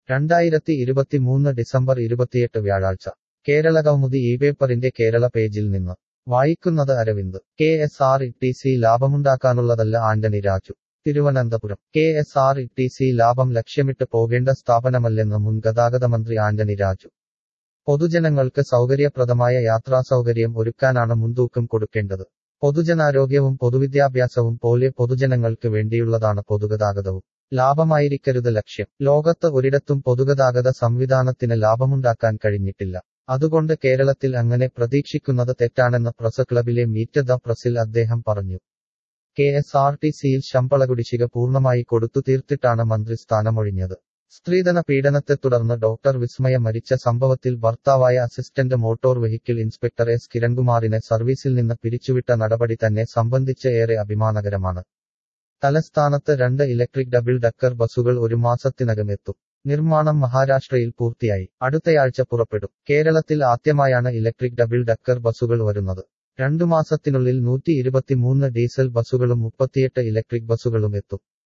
രണ്ടായിരത്തി ഇരുപത്തിമൂന്ന് ഡിസംബർ ഇരുപത്തിയെട്ട് വ്യാഴാഴ്ച കേരള കൗമുദി ഈ പേപ്പറിന്റെ കേരള പേജിൽ നിന്ന് വായിക്കുന്നത് Aravind K S R T C സി ലാഭമുണ്ടാക്കാനുള്ളതല്ല Antony Raju Thiruvananthapuram K S R T C സി ലാഭം ലക്ഷ്യമിട്ട് പോകേണ്ട സ്ഥാപനമല്ലെന്ന് മുൻ ഗതാഗത മന്ത്രി ആന്റണി രാജു പൊതുജനങ്ങൾക്ക് സൗകര്യപ്രദമായ യാത്രാസൗകര്യം ഒരുക്കാനാണ് മുൻതൂക്കം കൊടുക്കേണ്ടത് പൊതുജനാരോഗ്യവും പൊതുവിദ്യാഭ്യാസവും പോലെ പൊതുജനങ്ങൾക്ക് വേണ്ടിയുള്ളതാണ് പൊതുഗതാഗതവും ലാഭമായിരിക്കരുത് ലക്ഷ്യം ലോകത്ത് ഒരിടത്തും പൊതുഗതാഗത സംവിധാനത്തിന് ലാഭമുണ്ടാക്കാൻ കഴിഞ്ഞിട്ടില്ല അതുകൊണ്ട് കേരളത്തിൽ അങ്ങനെ പ്രതീക്ഷിക്കുന്നത് തെറ്റാണെന്ന് പ്രസ് ക്ലബിലെ മീറ്റ് ദ പ്രസിൽ അദ്ദേഹം പറഞ്ഞു കെ എസ് ആർ ടി സിയിൽ ശമ്പള കുടിശ്ശിക പൂർണ്ണമായി കൊടുത്തു തീർത്തിട്ടാണ് മന്ത്രി സ്ഥാനമൊഴിഞ്ഞത് സ്ത്രീധന പീഡനത്തെ തുടർന്ന് ഡോക്ടർ വിസ്മയ മരിച്ച സംഭവത്തിൽ ഭർത്താവായ assistant motor vehicle inspector S കിരൺകുമാറിനെ സർവീസിൽ നിന്ന് പിരിച്ചുവിട്ട നടപടി തന്നെ സംബന്ധിച്ച് ഏറെ അഭിമാനകരമാണ് തലസ്ഥാനത്ത് രണ്ട് ഇലക്ട്രിക് ഡബിൾ ഡക്കർ ബസുകൾ ഒരു മാസത്തിനകം എത്തും നിർമ്മാണം മഹാരാഷ്ട്രയിൽ പൂർത്തിയായി അടുത്തയാഴ്ച പുറപ്പെടും കേരളത്തിൽ ആദ്യമായാണ് ഇലക്ട്രിക് ഡബിൾ ഡക്കർ ബസുകൾ വരുന്നത് രണ്ടു മാസത്തിനുള്ളിൽ നൂറ്റി ഇരുപത്തിമൂന്ന് ഡീസൽ ബസുകളും മുപ്പത്തിയെട്ട് ഇലക്ട്രിക് ബസുകളും എത്തും